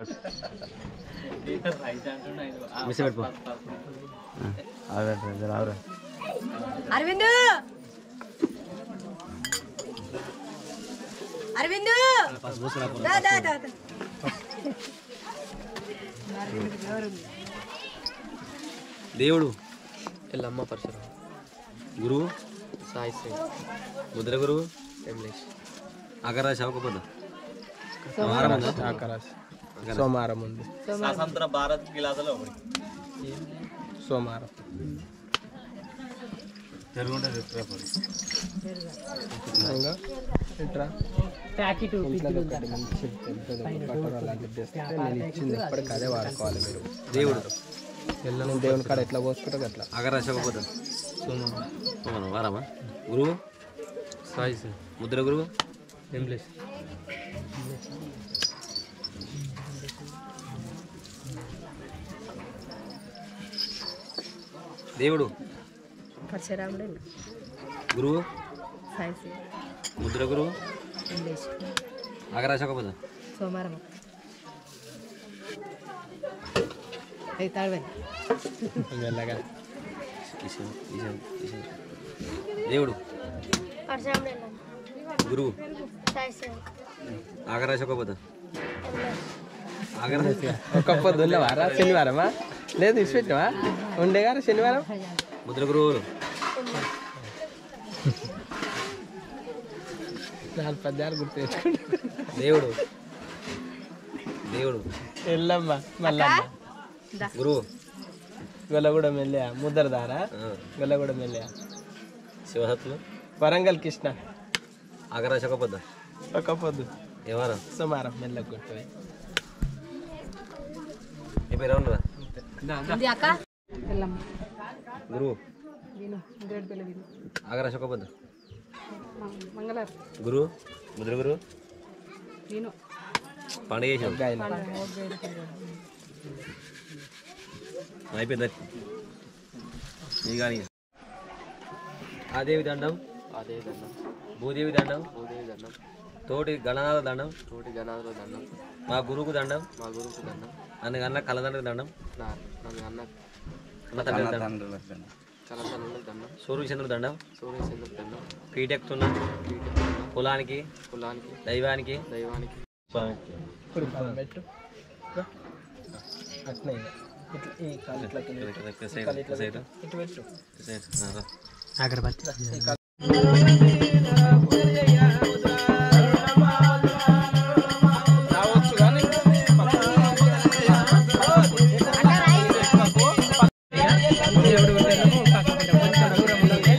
Miss పెట్టుకో రావురా అరవింద్ అరవింద్ దా దా దా దా. దేవుడు ఎల్లమ్మ పరశురాం గురువు సాయి శ్రీ ముద్ర గురువు వెంకటేష్ అగరా శవకపోదు ఆకరాశ్ సోమవారం ఉంది స్వతంత్ర భారత్ గిలాసలో ఒకటి సోమవారం ఇంకా ఇట్రా ఇంట్లో ఒకటి మంచి పెద్దది బట్టలు అలాంటిది తెస్తే నేను ఇచ్చింది ఎప్పటికీ అదే వాడుకోవాలి మీరు దేవుడు నేను దేవుని కాడ ఎట్లా పోసుకుంటా అట్లా అగరా శవకపోదు సోమవారం వారమా గురువు సాయి శ్రీ ముద్ర గురువు వెంకటేష్ దేవుడు పరశురాముడు గురువు సాయి శ్రీ ముద్ర గురువు ఇంగ్లీష్ అగరా శవకపోదు సోమవారం అయితే తాడవే మెల్లగా ఈశాన్ ఈశాన్ ఈశాన్ దేవుడు గురువు ఆగరా శవకపోదు ఆగరా ఒక పొద్దున్న వారా శనివారమా లేదు ఇచ్చిపెట్టావా ఉండే గారు శనివారం ముద్ర గురువులు నాలుగు పద్యాలు గుర్తు తెచ్చుకుంటా దేవుడు దేవుడు ఎల్లమ్మ మల్లమ్మ గురువు గొల్లగూడ మెల్లె ముద్దరదారా ఆ, గొల్లగూడ మెల్లె శివహత్తులు వరంగల్ కృష్ణ ఆగరా శవకపోదు ఒక పొద్దు ఎవరు సుమారం మెల్లగా గుర్తుంది నీ పేరు ఏమన్నదా ఇది అక్క గురువు ఆగరా శవకపోదు మంగళవారం గురువు ముద్ర గురువు నేను పండుగ చేసాం గాయన అయిపోయింది నీ కానీ ఆదేవి దండం అదే దండం భూదేవి దండం భూదేవి దండం తోటి గణనాథ దండం తోటి గణాదుల దండం మా గురువుకు దండం మా గురువుకు దండం అన్న కళ్ళదండ్రికి దండం నా నన్ను అన్న అన్న తండ్రి దండం కళాశాలకు దండం సూర్యచంద్రుడు దండం సూర్యచంద్రుడు దండం పీటెక్కుతున్న పీఠ కులానికి కులానికి దైవానికి దైవానికి కుడి పాదం పెట్టు రా. అట్నే ఇక. ఇట్లా ఈ కాలు ఇట్లా కింద పెట్టు. ఈ కాలు ఇట్లా పెట్టు. ఇటు పెట్టు రావచ్చు కానీ దేవుడు పెట్టాము, కాకపోతే కొంచెం దూరం ఉన్నది.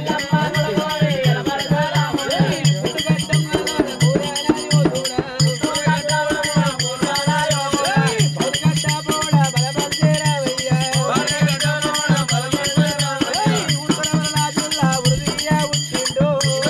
బలబల్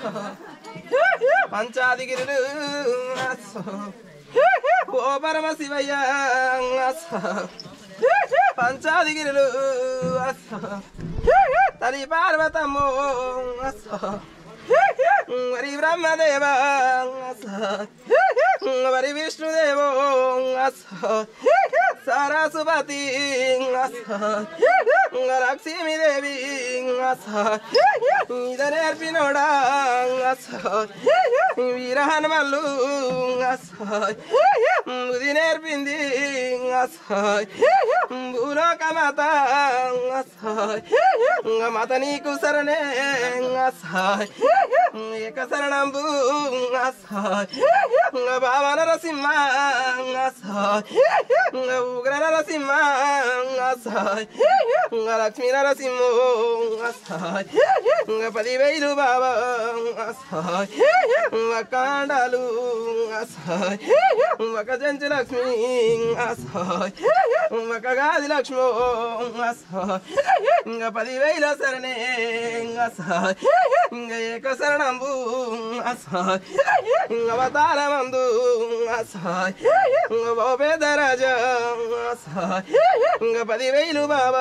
పంచాదిగిరులు ఓ పరమ శివయ్య పంచాదిగిరులు తల్లి పార్వతమ్మో వరి బ్రహ్మదేవ వరి విష్ణుదేవో సరస్వతి లక్ష్మీదేవి ఇద నేర్పినోడా వీర హనుమల్లు బుద్ధి నేర్పింది భూలోకమాత మత నీకు సరణే ఏక శరణంబు భావ నరసింహ ఉగ్ర నరసింహ లక్ష్మీ నరసింహో పదివేలు బాబా కాండాలు ఒక జంచి లక్ష్మి ఒక గాది లక్ష్మో ఇంకా పదివేల సరణే ఇంకా ఏక శరణంబు అవతారమందు ఓ పేద రాజా ఇంకా పదివేలు బాబా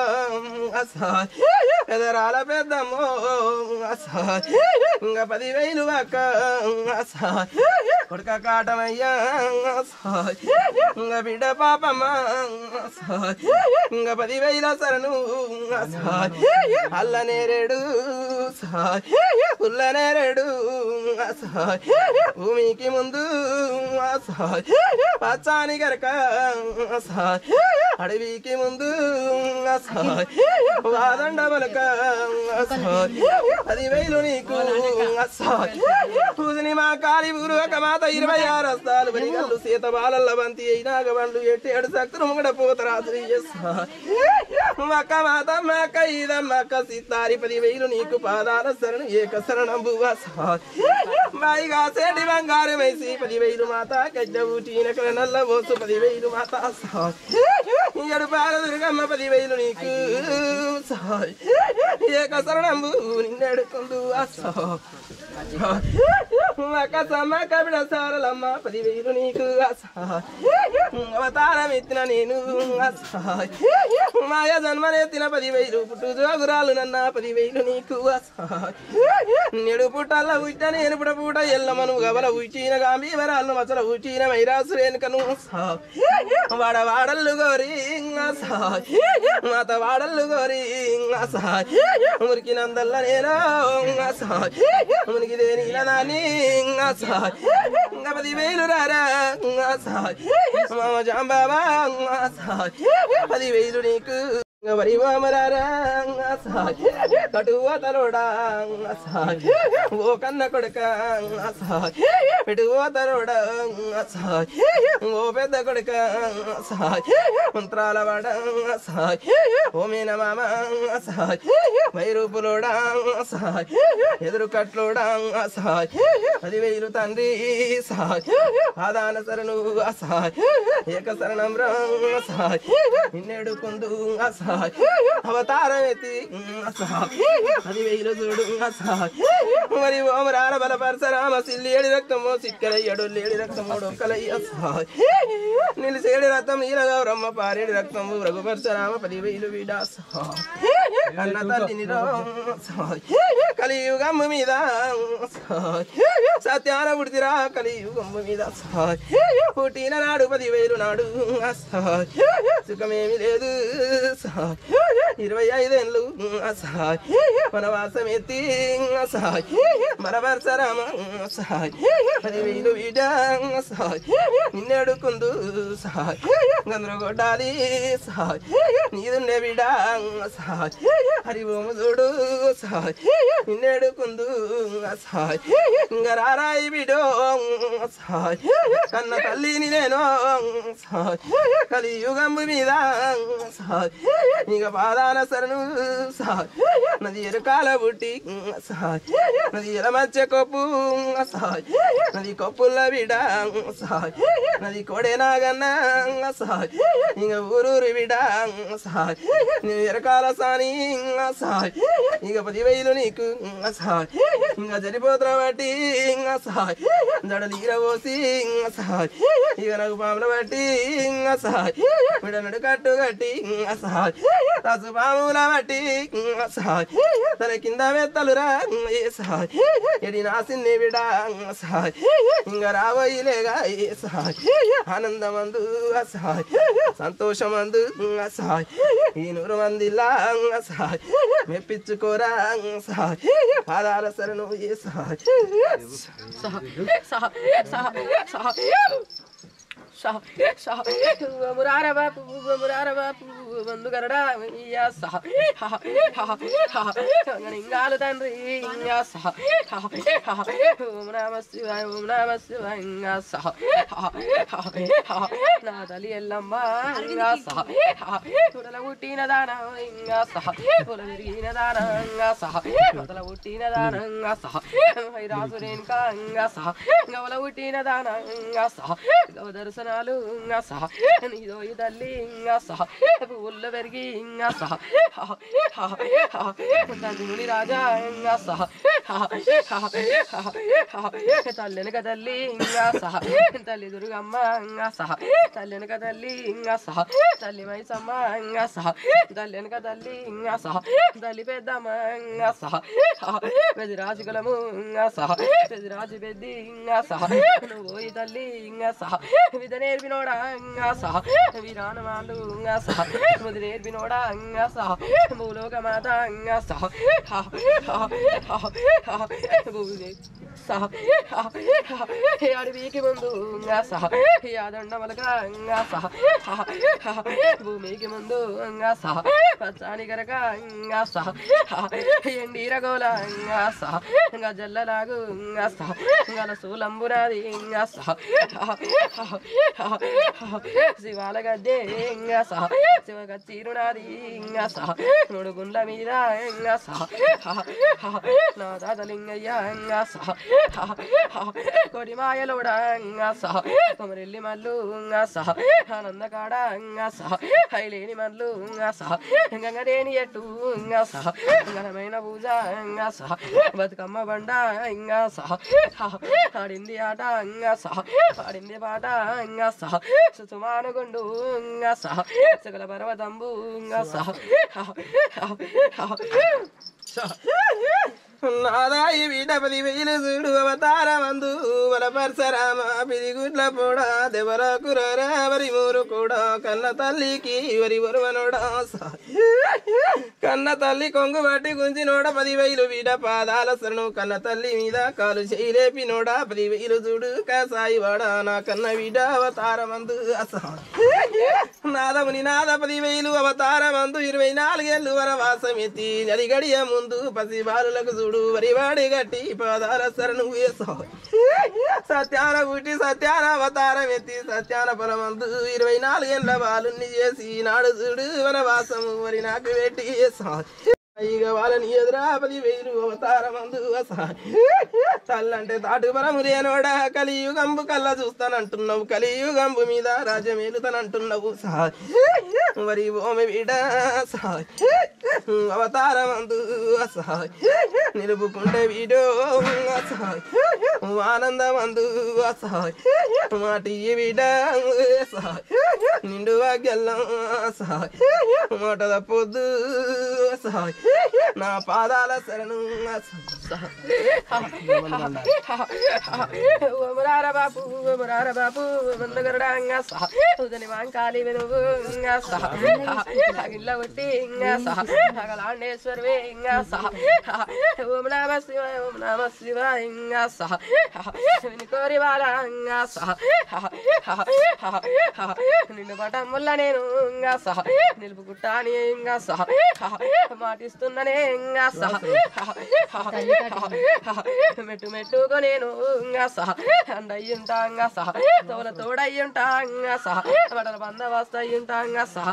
పెదరాల పెద్దమ్మో ఇంకా పదివేలు అక్క కొడుక కాటమయ్యా ఇంకా బిడ్డ పాపమ్మ ఇంకా పదివేల సరను అల్ల నేరేడు పుల్ల నేరేడు భూమికి ముందు పచ్చాని గరక అడవికి ముందు వాదండ బలక పదివేలు నీకు పూజని మా కాలి ఊరు ఒక మాత ఇరవై ఆరు వస్తాలు బలిగల్లు సీత బాలల్ల బంతి అయినాక వాళ్ళు ఎట్టి ఏడు శక్తులు ముంగడ పోతరాత్రి మక్క మాత మక్క ఇదమ్మక్క సీతారి పదివేలు నీకు పాదాల శరణు ఏక శరణం బాయిగా సేటి బంగారు వేసి పదివేలు మాత గడ్డ ఊటీనకల నల్ల పోసు పదివేలు మాత ఏడు పాల దుర్గమ్మ పదివేలు నీకు ఏక శరణంబు నిన్నెడుకుందు అసో మక్క సమ్మ కవిడ సారలమ్మ పదివేలు నీకు అవతారం ఎత్తిన నేను మాయ జన్మనెత్తిన పదివేలు పుట్టు జోగురాలు నన్న పదివేలు నీకు నెడు పుట్టల్ల ఉట్ట నేను పుట పూట ఎల్లమను గవల ఉచిన గాంభీవరాలను మసల ఉచిన మైరాసురేనుకను వాడ వాడల్లు గోరి మాత వాడల్లు గోరి మురికి నందల్ల నేను మునికి దేనిల నాని ఇంకా పదివేలు రారా మామ జాంబాబా పదివేలు నీకు వరి వామరారా కటువ తలోడా ఓ కన్న కొడుక పెటువ తలోడా ఓ పెద్ద కొడుక మంత్రాల వాడ ఓ మీన మామ వైరూపులోడా ఎదురు కట్లోడా పదివేలు తండ్రి ఆదాన శరణు ఏక శరణం రా నిన్నెడుకుందు అవతారం ఎత్తి పదివేలు చూడు మరి ఓం రార బల పరశరామ సిల్లి ఏడి రక్తమో సిక్కల ఏడు లేడి రక్తమో డొక్కలయ్య నిలిసేడి రక్తం నీలగా బ్రహ్మ పారేడి రక్తము రఘు పరశరామ పదివేలు వీడా కన్న తల్లిని కలియుగమ్మ మీద సత్యాన పుడితిరా కలియుగమ్మ మీద పుట్టిన నాడు పదివేలు నాడు సుఖమేమి లేదు ఇరవై ఐదేళ్ళు వనవాసం ఎత్తి మన పరశరామ పదివేలు వీడ నిన్నెడుకుందు గందరగొడ్డాలి నీదుండే బిడ హరి ఓము చూడు నిన్నెడుకుందు ఇంక రారాయి బిడో కన్న తల్లిని నేను కలియుగంబు మీద ఇక పాదాన శరణు నది ఎరుకాల బుట్టి నది ఎల మధ్య కొప్పు నది కొప్పుల బిడ నది కొడే నాగన్న ఇక ఊరూరి బిడ నువ్వు ఎరకాల సాని ఇక పదివేలు నీకు ఇంకా చనిపోతున్నా బట్టి ఇంకా సాయ్ జడలు ఈరబోసి ఇంకా సాయ్ ఇక నాకు పాముల బట్టి ఇంకా సాయ్ విడనడు కట్టు కట్టి ఇంకా సాయ్ రసు పాముల బట్టి ఇంకా సాయ్ తన కింద మెత్తలురా ఏ సాయ్ ఎడి నాసింది బిడ ఇంకా సాయ్ ఇంకా రాబోయిలేగా ఏ సాయ్ ఆనందమందు సాయ్ సంతోషమందు సాయ్ ఈ నూరు మందిలా సాయ్ మెప్పించుకోరా సాయ్ పాదాల శరణు ఏ సాయ్ మురార బాపు మురార బాపు మందు గరడా ఇయ్యా సహ ఇంగాలు తండ్రి ఇంగా సహ ఓం నమ శివాయ ఓం నమ శివాయ ఇంగా సహ నా తల్లి ఎల్లమ్మ ఇంగా సహ తుడల పుట్టిన దాన ఇంగా సహ పొల విరిగిన దాన ఇంగా సహ మొదల పుట్టిన దాన ఇంగా సహ రాసురేనుక ఇంగా సహ గవల పుట్టిన దాన ఇంగా సహ గవ దర్శనాలు ఇంగా సహ నీదో ఈ తల్లి ఇంగా సహ పువ్వుల్లో పెరిగి ఇంగా సహ తండ్రి రాజా ఇంగా సహ తల్లెనక తల్లి ఇంగా సహ తల్లి దుర్గమ్మ ఇంగా సహ తల్లెనక తల్లి ఇంగా సహ తల్లి మైసమ్మ ఇంగా సహ తల్లెనక తల్లి ఇంగా సహ తల్లి పెద్దమ్మ ఇంగా సహ పెదిరాజు కులము ఇంగా సహ పెదిరాజు పెద్ది ఇంగా సహ నువ్వు ఈ తల్లి ఇంగా సహ విధ నేర్పినోడా ఇంగా సహ విరానమాలు ఇంగా సహ ముది నేర్పినోడా ఇంగా సహ భూలోక మాత ఇంగా సహ భూమి సహ అడవికి ముందు ఇంగా సహ యాదండమలక ఇంగా సహ భూమికి ముందు ఇంగా సహ పచ్చాని గరక ఇంగా సహ ఎండీరగోల ఇంగా సహ ఇంగా జల్లలాగు ఇంగా సహ ఇంగా సూలంబునాది ఇంగా సహ శివాల గద్దె ఇంగా సహ శివగ చీరునాది ఇంగా సహ మూడు గుండ్ల మీద ఇంగా సహ నా దాదలింగయ్య ఇంగా సహ కొడి మాయలోడ ఇంగా సహ కొమరెల్లి మల్లు ఇంగా సహ ఆనందకాడ ఇంగా సహ హైలేని మల్లు ఇంగా సహ గంగదేని ఎట్టు ఇంగా సహ ఘనమైన పూజ ఇంగా సహ బతుకమ్మ బండ ఇంగా సహ ఆడింది ఆట ఇంగా సహ ఆడింది పాట ఇంగా సహ సుమానుగుండు ఇంగా సహ సకల పర్వతంబు ఇంగా సహ నాదాయి వీడపది వెయ్యిలు చూడు అవతార మందు వల పరశరామ పిరిగుడ్ల పోడా దెవరకు వరి మూరు కూడా కన్న తల్లికి వరి వరువనోడా కన్న తల్లి కొంగు బట్టి గుంజినోడ పది వేలు వీడ పాదాల శరణు కన్న తల్లి మీద కాలు చేయలేపినోడా పది వేలు చూడు కాసాయి వాడా నా కన్న వీడ అవతార మందు అసా నాదముని నాద పది వేలు అవతార మందు ఇరవై నాలుగేళ్ళు వనవాసం ఎత్తి నది గడియ ముందు పసి బాలులకు చూడు వరివాడి గట్టి పాదాల శరణు వేసావు సత్యాన పుట్టి సత్యాన అవతారం ఎత్తి సత్యాన పరమందు ఇరవై నాలుగేళ్ళ బాలుని చేసి నాడు చూడు వనవాసము వరి నాకు పెట్టి వేసావు ఇక వాళ్ళని ఎదురా పది వేలు అవతారమందు తల్లంటే తాటు పరము రేనోడా కలియుగంబు కళ్ళ చూస్తానంటున్నావు కలియుగంబు మీద రాజమేలుతానంటున్నావు సా మరి ఓమె వీడ సా అవతారమందు సా నిలుపుకుంటే వీడో సా ఆనందమందు సా మాటి వీడ సా నిండు వాగ్యల్లం సా మాట తప్పొద్దు సా నా పాదాల శరణు మురార బాపు మురార బాపు మందగరడంగా సహ ఉదని మాంకాలి వెనుగు ఇంగా సహ అగిల్ల ఒట్టి ఇంగా సహ అగలాండేశ్వరవే ఇంగా సహ ఓం నమ శివాయ ఓం నమ శివాయ ఇంగా సహ వినుకోరి వాళ్ళ ఇంగా సహ నిన్ను పటముల్ల నేను ఇంగా సహ నిలుపుకుంటాని ఇంగా సహ మాటిస్తున్ననే ఇంగా సహ మెట్టు మెట్టుకు నేను ఇంగా సహ అండయ్యుంటా ఇంగా సహ తోల తోడయ్యుంటా ఇంగా సహ బడల బందవస్తయ్యుంటా ఇంగా సహ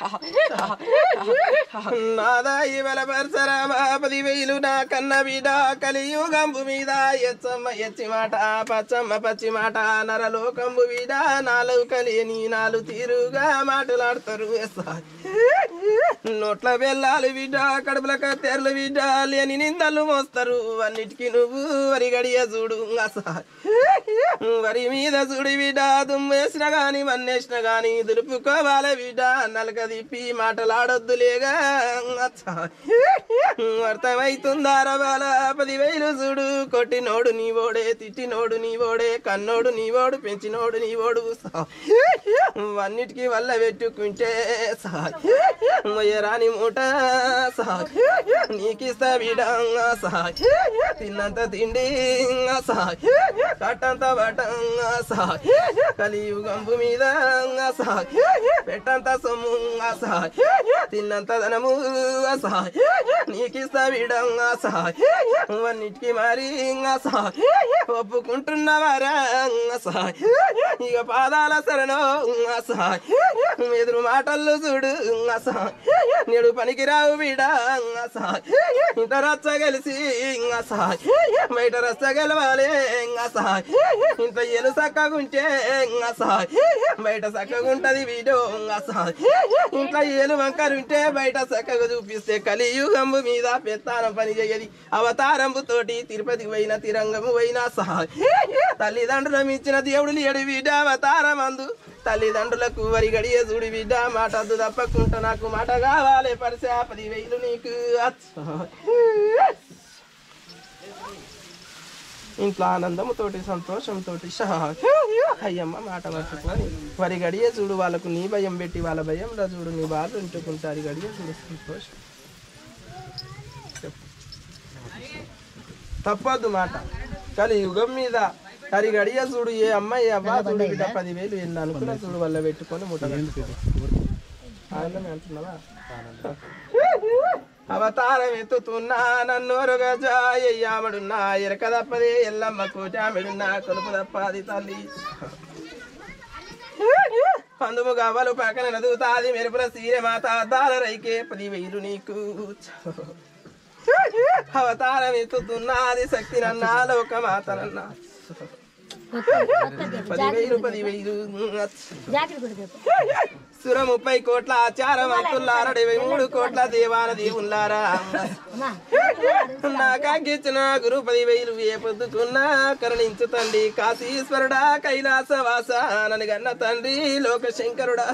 నాదాయి బల పరశరామ పది వేలు నా కన్న బిడ కలియుగంబు మీద ఎచ్చమ్మ ఎచ్చి మాట పచ్చమ్మ పచ్చి మాట నరలోకంబు మీద నాలుగు కలియని నాలుగు తీరుగా మాట్లాడతారు ఎస్సా. నోట్ల బెల్లాలు బిడ్డ కడుపుల కత్తెరలు బిడ్డ లేని నిందలు మోస్తారు అన్నిటికీ నువ్వు వరి గడియ చూడు అసహ. వరి మీద చూడు బిడ్డ దుమ్మేసిన గాని మన్నేసిన గాని దులుపుకోవాలి బిడ్డ నలక తిప్పి మాటలాడొద్దులేగా అచ్చా. అర్థమైతుందా రబాల పదివేలు చూడు కొట్టినోడు నీ ఓడే తిట్టినోడు నీ ఓడే కన్నోడు నీ ఓడు పెంచినోడు నీ ఓడు అన్నిటికీ వల్ల పెట్టుకుంటే రాని మూట నీకిస్తా బిడంగా తిన్నంత తిండి కట్టంత బటంగా కలియుగంబు మీద పెట్టంత సొమ్ము తిన్నంత ధనము నీకిస్తా బిడంగా అన్నిటికీ మరి ఒప్పుకుంటున్నవారా ఇక పాదాల శరణో ఎదురు మాటల్లో చూడు నేడు పనికిరావు బిడా ఇంత రచ్చ గెలిసి బయట రచ్చ గెలవాలి ఇంత ఎలు చక్కగుంటే బయట చక్కగుంటది వీడో ఇంట్లో ఏలు వంకరుంటే బయట చక్కగా చూపిస్తే కలియుగంబు మీద పెత్తానం పని చేయది అవతారంబు తోటి తిరుపతికి పోయిన తిరంగము పోయినా సహా తల్లిదండ్రులం ఇచ్చిన దేవుడు లేడు బిడ్డ అవతారమందు తల్లిదండ్రులకు వరి గడియ చూడు బిడ్డ మాట వద్దు తప్పకుంటా నాకు మాట కావాలి పరిసే పది వేలు నీకు అచ్చా. ఇంట్లో ఆనందంతోటి సంతోషంతోటి షహా. అయ్యమ్మ మాట పట్టుకొని వరి గడియ చూడు వాళ్ళకు నీ భయం పెట్టి వాళ్ళ భయంలో చూడు నీ వాళ్ళు ఉంటుకుంటారు గడియ చూడు సంతోషం తప్పొద్దు మాట కానీ యుగం మీద హరి గడియ చూడు ఏ అమ్మాయి అవ్వా చూడు బిడ్డ పదివేలు ఎన్ని అనుకున్నా చూడు వల్ల పెట్టుకొని ముట్ట ఆనందమే అంటున్నావా అవతారం ఎత్తుతున్నా నన్ను రొగజాయ్యామడున్నా ఎరక తప్పదే ఎల్లమ్మ కోటామెడున్నా కొలుపు తప్పది తల్లి పందుము గవ్వలు పక్కన నదుగుతాది మెరుపుల సీరె మాత అద్దాల రైకే పదివేలు నీకు అవతారం ఎత్తుతున్నది శక్తి నన్నా లోక మాతనన్నా పదివేలు పదివేలు సుర ముప్పై కోట్ల ఆచారం అంతుల్లారా డెబ్బై మూడు కోట్ల దేవాల దేవుల్లారా నాకాకిచ్చిన గురు పదివేలు ఏ పొద్దుకున్నా కరుణించు తండ్రి కాశీశ్వరుడా కైలాసవాస నన్ను తండ్రి లోకశంకరుడా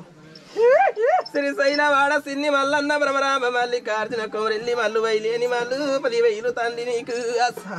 శ్రీశైల వాడ సిన్ని మల్లన్న భ్రమరామ మల్లికార్జున కొమరెల్లి మల్లు వైలేని మల్లు పదివేలు తండ్రి నీకు అసా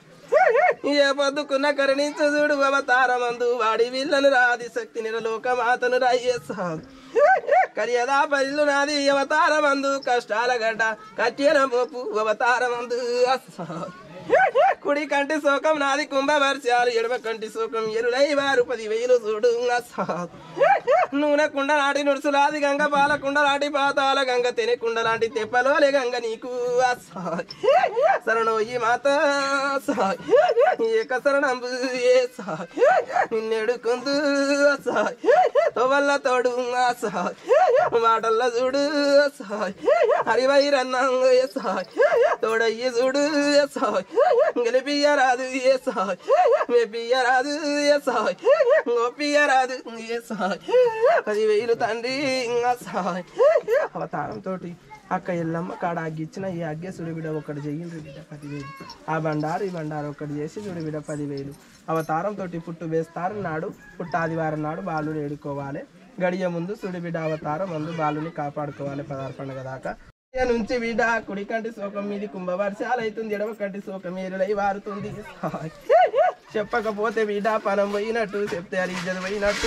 ఏ పొద్దుకున్న కరుణించు చూడు అవతారమందు వాడి విల్లను రాది శక్తి నిరలోక మాతను రాయేసా కరియదా పల్లు నాది అవతారమందు కష్టాల గడ్డ కట్టిన మోపు అవతారమందు అస్సా కుడి కంటి శోకం నాది కుంభవర్షాలు ఎడమ కంటి శోకం ఎరులై వారు పదివేలు చూడు అస్సా నూనె కుండ నాటి నుడుసులాది గంగ పాల కుండ లాంటి పాతాల గంగ తెని కుండ లాంటి తెప్పలోలే గంగ నీకు అస్సా శరణోయి మాత సా ఏక శరణంబు ఏ సా నిన్నెడుకుందు సా తోవల్ల తోడు సా మాటల్ల చూడు సా హరివైరన్న సా తోడయ్యి చూడు సా గెలిపియరాదు ఏ సా మెప్పియరాదు ఏ సా గొప్పియరాదు ఏ సా పదివేలు తండ్రి సా అవతారం తోటి అక్క ఎల్లమ్మ కాడ అగ్గిచ్చిన ఈ అగ్గె సుడి బిడ్డ ఒకటి చెయ్యిండ్రు బిడ్డ పదివేలు ఆ బండారు ఈ బండారు ఒకటి చేసి సుడి బిడ్డ పదివేలు అవతారం తోటి పుట్టు వేస్తారు నాడు పుట్ట ఆదివారం నాడు బాలుని ఏడుకోవాలి గడియ ముందు సుడి బిడ్డ అవతారం ముందు బాలుని కాపాడుకోవాలి పదార్ పండుగ దాకా గడియ నుంచి బిడ్డ కుడి కంటి శోకం మీది కుంభవర్షాలు అవుతుంది ఎడమ కంటి శోకం ఏరులై వారుతుంది చెప్పకపోతే బిడ్డ పనం పోయినట్టు చెప్తే అది ఇజ్జత పోయినట్టు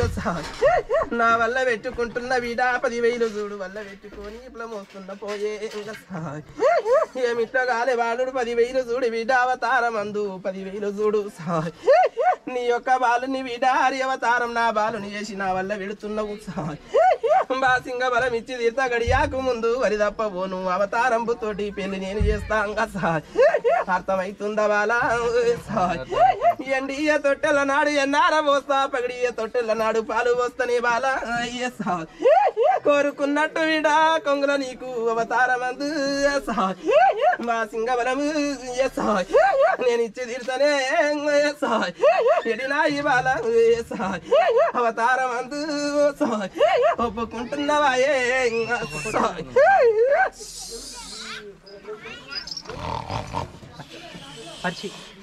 నా వల్ల పెట్టుకుంటున్న బిడ్డ పదివేలు చూడు వల్ల పెట్టుకొని ఇప్పుడు మోస్తున్న పోయే ఇంకా సాయ్. ఏమిట్లో కాలే వాడు పదివేలు చూడు బిడ్డ అవతారం అందు పదివేలు చూడు సాయ్. నీ యొక్క బాలుని బిడ్డ హరి అవతారం నా బాలుని చేసి నా వల్ల వెడుతున్నావు సాయ్. బాసింగ బలం ఇచ్చి తీర్థ గడియాకు ముందు వరి తప్పబోను అవతారం తోటి పెళ్లి నేను చేస్తా ఇంకా సాయ్. అర్థమైతుందా బాలా సాయ్. ఎండియ తొట్టెల నాడు ఎన్నార పోస్తా పగడియ తొట్టెల నాడు పాలు పోస్తనే బాల అయ్య సాయ్. కోరుకున్నట్టు విడా కొంగుల నీకు అవతారమందు సాయ్. మా సింగబలము ఏ సాయ్. నేను ఇచ్చి తీరుతానే ఏ సాయ్. ఎడినా ఈ బాల ఏ సాయ్. అవతారమందు సాయ్. ఒప్పుకుంటున్నావా ఏ సాయ్. పచ్చి